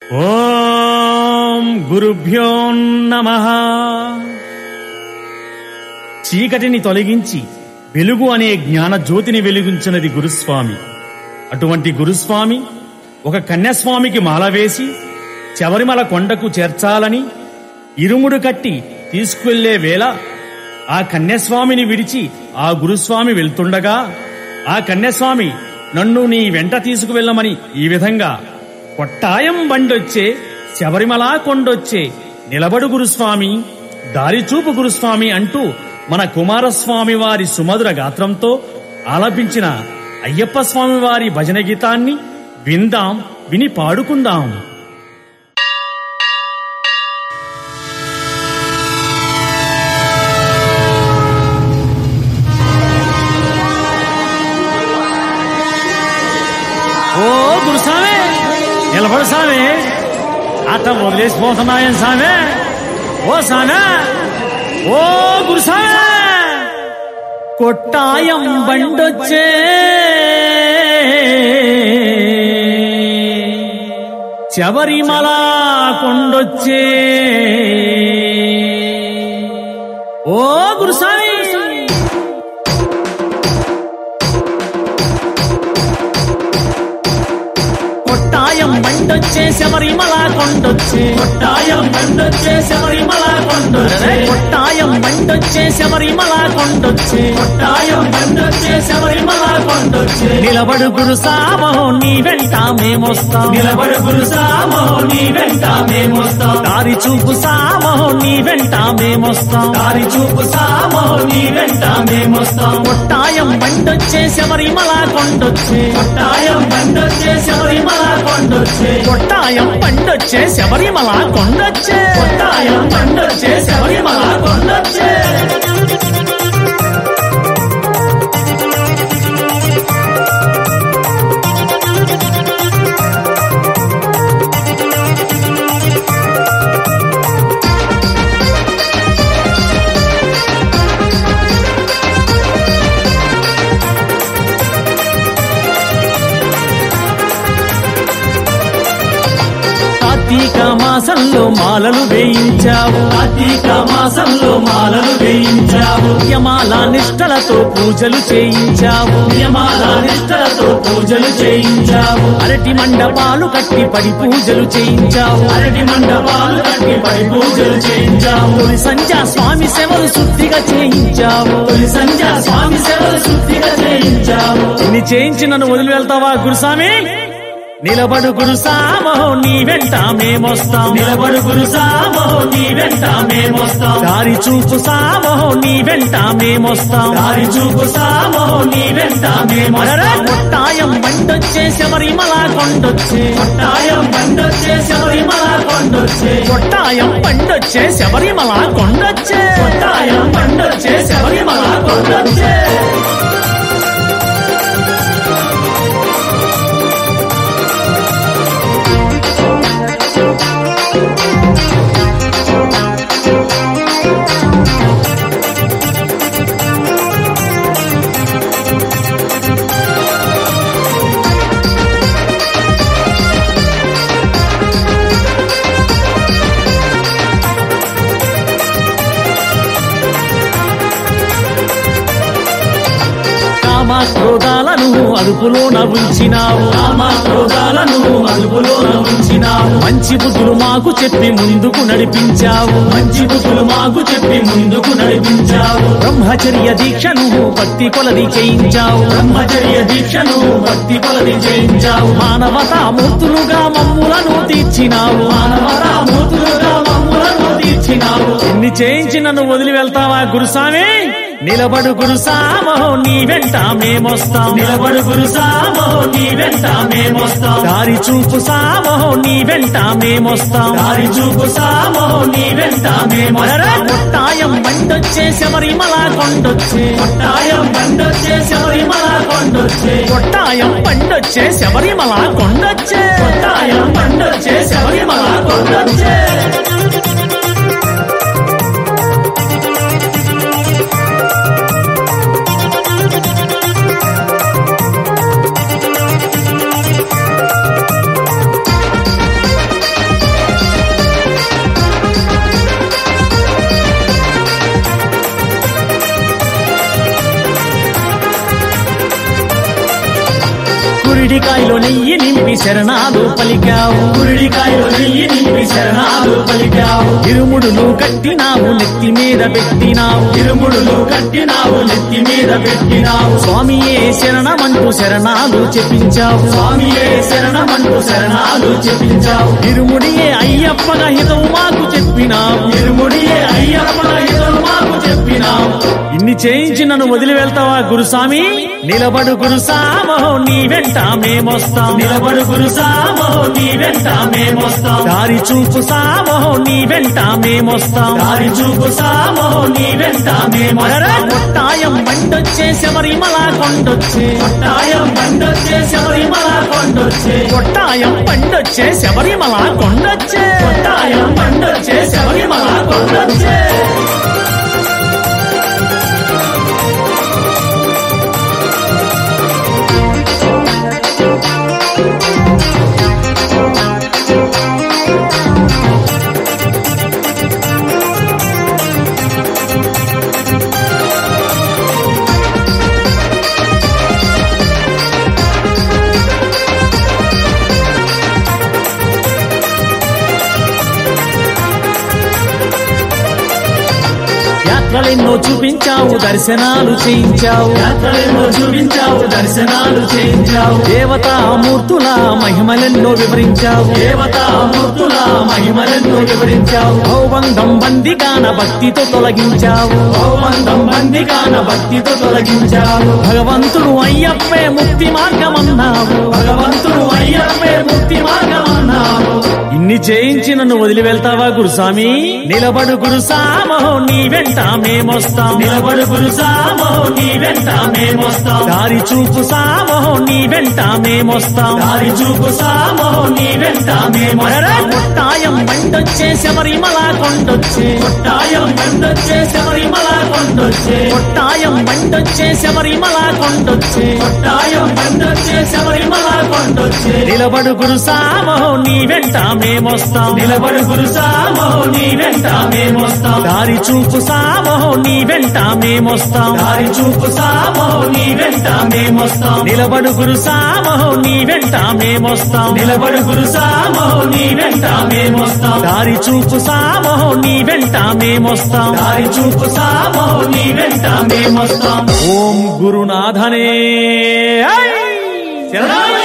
ఓం గురుభ్యో నమ చీకటిని తొలగించి వెలుగు అనే జ్ఞాన జ్యోతిని వెలిగించినది గురుస్వామి అటువంటి గురుస్వామి ఒక కన్యాస్వామికి మాల వేసి శబరిమల కొండకు చేర్చాలని ఇరుముడు కట్టి తీసుకువెళ్లే వేళ ఆ కన్యాస్వామిని విడిచి ఆ గురుస్వామి వెళ్తుండగా ఆ కన్యాస్వామి నన్ను నీ వెంట తీసుకువెళ్ళమని ఈ విధంగా కొట్టాయం బండొచ్చే శబరిమల కొండొచ్చే నిలబడు గురుస్వామి దారిచూపు గురుస్వామి అంటూ మన కుమారస్వామి వారి సుమధుర గాత్రంతో ఆలపించిన అయ్యప్ప స్వామి వారి భజన గీతాన్ని విందాం విని పాడుకుందాం ఓ గురుస్వామి నిలబడు స్వామి అట్ట వదిలేసిపోతున్నాయని స్వామి ఓ స్వామి ఓ గురుస్వామి కొట్టాయం బండొచ్చే శబరిమల కొండొచ్చే ఓ గురుస్వామి కొట్టాయం బండొచ్చే శబరిమల కొండొచ్చే కొట్టాయం బండొచ్చే శబరిమల కొండొచ్చే కొట్టాయం బండొచ్చే శబరిమల కొండొచ్చే కొట్టాయం బండొచ్చే శబరిమల కొండొచ్చే నిలబడు గురు సామో నీ వెంట మేమొస్తాం నిలబడు గురు సామో నీ వెంట మేమొస్తాం దారి చూపు సామో నీ వెంట మేమొస్తాం దారి చూపు సామో నీ వెంట మేమొస్తాం కొట్టాయం బండొచ్చే శబరిమల కొండొచ్చే కొట్టాయం బండొచ్చే శబరిమల కొండొచ్చే కొట్టాయం బండొచ్చే శబరిమల కొండొచ్చే కొట్టాయం బండొచ్చే శబరిమల కొండొచ్చే కార్తీక మాసంలో మాలలు వేయించావు కార్తీక మాసంలో మాలలు వేయించావు యమాల నిష్టలతో పూజలు చేయించావు యమాల నిష్టలతో పూజలు చేయించావు అరటి మండపాలు కట్టి పడి పూజలు చేయించావు అరటి మండపాలు కట్టి పడి పూజలు చేయించావు తొలి సంధ్యా స్వామి సేవలు శుద్ధిగా చేయించావు తొలి సంధ్యా స్వామి సేవలు శుద్ధిగా చేయించావు ఇన్ని చేయించి నన్ను వదిలి వెళ్తావా గురుస్వామి నిలబడు గురు సామో నీ వెంట మేమొస్తాం నిలబడు గురు సామో నీ వెంట మేమొస్తాం దారి చూపు సామో నీ వెంట మేమొస్తాం దారి చూపు సామో నీ వెంట మేమొస్తాం కొట్టాయం బండొచ్చే శబరిమల కొండొచ్చే కొట్టాయం బండొచ్చే శబరిమల కొండొచ్చే కొట్టాయం బండొచ్చే శబరిమల కొండొచ్చే కొట్టాయం బండొచ్చే శబరిమల కొండొచ్చే కామ క్రోధాలను అదుపులోన ఉంచినావు కామ క్రోధాలను అదుపులోన ఉంచినావు మంచి బుద్ధులు మాకు చెప్పి ముందుకు నడిపించావు మంచి బుద్ధులు మాకు చెప్పి ముందుకు నడిపించావు బ్రహ్మచర్య దీక్షను భక్తి కొలది చేయించావు బ్రహ్మచర్య దీక్షను భక్తి కొలది చేయించావు మానవతా మూర్తులుగా మమ్ములను తీర్చినావు మానవతా మూర్తులుగా మమ్ములను తీర్చినావు ఎన్ని చేయించి నన్ను వదిలి వెళ్తావా గురుస్వామి నిలబడు గురు సామో నీ వెంట మేమొస్తాం నిలబడు గురు సామో నీ వెంట మేమొస్తాం దారి చూపు సామో నీ వెంట మేమొస్తాం దారి చూపు సామో నీ వెంట మేమొస్తాం కొట్టాయం బండొచ్చే శబరిమల కొండొచ్చే కొట్టాయం బండొచ్చే శబరిమల కొండొచ్చే కొట్టాయం బండొచ్చే శబరిమల కొండొచ్చే కొట్టాయం బండొచ్చే శబరిమల కొండొచ్చే నెయ్యి నింపి శరణాలు పలికావు గురిడికాయలు నెయ్యి నింపి శరణాలు పలికావు ఇరుముడులు కట్టినావు నెత్తి మీద పెట్టినావు ఇరుముడులు కట్టినావు నెత్తి మీద పెట్టినావు స్వామియే శరణమంటూ శరణాలు చెప్పించావు స్వామియే శరణమంటూ శరణాలు చెప్పించావు ఇరుముడియే అయ్యప్పగా హితవు మాకు చెప్పినావు ఇరుముడియే అయ్యప్ప ఇతరు మాకు చెప్పినావు ఇన్ని చేయించి నన్ను వదిలి వెళ్తావా గురుస్వామి నిలబడు గురుసామో నీ వెంట మేమొస్తాం నిలబడు గురు సామో నీ వెంట మేమొస్తాం దారి చూపు సామో నీ వెంట మేమొస్తాం దారి చూపు సామో నీ వెంట అరెరే, మేమొస్తాం కొట్టాయం బండొచ్చే శబరిమల కొండొచ్చే కొట్టాయం బండొచ్చే శబరిమల కొండొచ్చే కొట్టాయం బండొచ్చే శబరిమల కొండొచ్చే కొట్టాయం బండొచ్చే శబరిమల కొండొచ్చే యాత్రలెన్నో చూపించావు దర్శనాలు చేయించావు యాత్రలెన్నో చూపించావు దర్శనాలు చేయించావు దేవతామూర్తుల మహిమలెన్నో వివరించావు దేవతామూర్తుల మహిమలను వివరించావు భౌబంధం బందిగాన భక్తితో తొలగించావు భౌమంతం బందిగాన భక్తితో తొలగించావు భగవంతుడు అయ్యప్పే ముక్తి మార్గమన్నావు భగవంతుడు అయ్యప్పే ముక్తి మార్గమన్నావు ఇన్ని చేయించి నన్ను వదిలి వెళ్తావా గురుస్వామి నిలబడు గురుసామో నీ వెంట మేమొస్తాం నిలబడు గురు సామో నీ వెంట మేమొస్తాం దారి చూపు సామో నీ వెంట మేమొస్తాం దారి చూపు సామో నీ వెంట అరెరే, మేమొస్తాం కొట్టాయం బండొచ్చే శబరిమల కొండొచ్చే కొట్టాయం బండొచ్చే శబరిమల కొండొచ్చే కొట్టాయం బండొచ్చే శబరిమల కొండొచ్చే కొట్టాయం బండొచ్చే శబరిమల కొండొచ్చే నిలబడు గురుసామో నీ వెంట మేమొస్తాం నిలబడు గురు సామో నీ వెంట మేమొస్తాం దారి చూపు సామో నీ వెంట మేమొస్తాం దారి చూపు సామో నీ వెంట మేమొస్తాం నిలబడు గురుసామో నీ వెంట మేమొస్తాం నిలబడు గురు సామో నీ వెంట మేమొస్తాం దారి చూపు సామో నీ వెంట మేమొస్తాం దారి చూపు సామో నీ వెంట మేమొస్తాం ఓం గురునాథనే ఐ! శరణాయ